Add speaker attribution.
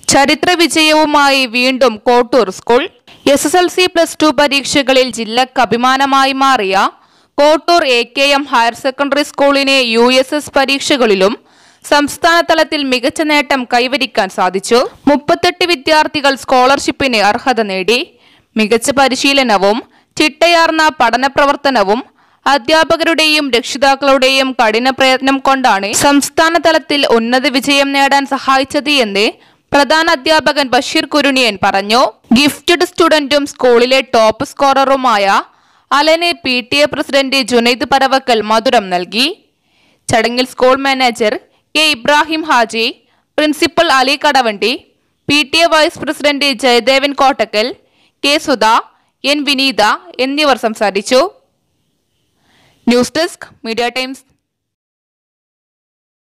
Speaker 1: ചരിത്ര വിജയവുമായി വീണ്ടും Kottoor school S S L C plus two പരീക്ഷകളിൽ ജില്ലക്ക് അഭിമാനമായി മാറിയ Kottoor A K M higher secondary സ്കൂളിനെ യു എസ് എസ് പരീക്ഷകളിലും സംസ്ഥാന തലത്തിൽ മികച്ച നേട്ടം കൈവരിക്കാൻ സാധിച്ചു മുപ്പത്തെട്ട് വിദ്യാർത്ഥികൾ സ്കോളർഷിപ്പിന് അർഹത നേടി മികച്ച പരിശീലനവും ചിട്ടയാർന്ന പഠന പ്രവർത്തനവും അധ്യാപകരുടെയും രക്ഷിതാക്കളുടെയും കഠിന പ്രയത്നം കൊണ്ടാണ് സംസ്ഥാന തലത്തിൽ ഉന്നത വിജയം നേടാൻ സഹായിച്ചത് എന്ന് പ്രധാന അധ്യാപകൻ ബഷീർ കുരുണിയൻ പറഞ്ഞു ഗിഫ്റ്റഡ് സ്റ്റുഡന്റും സ്കൂളിലെ ടോപ്പ് സ്കോററുമായ അലന് P T A president Junaid Paravakkal മധുരം നൽകി ചടങ്ങിൽ school manager K Ibrahim Haji principal Ali Kadavandi P T A vice president Jayadevan Kottakkal K Sudha N Vineetha എന്നിവർ സംസാരിച്ചു ന്യൂസ് ഡെസ്ക് മീഡിയ ടൈംസ്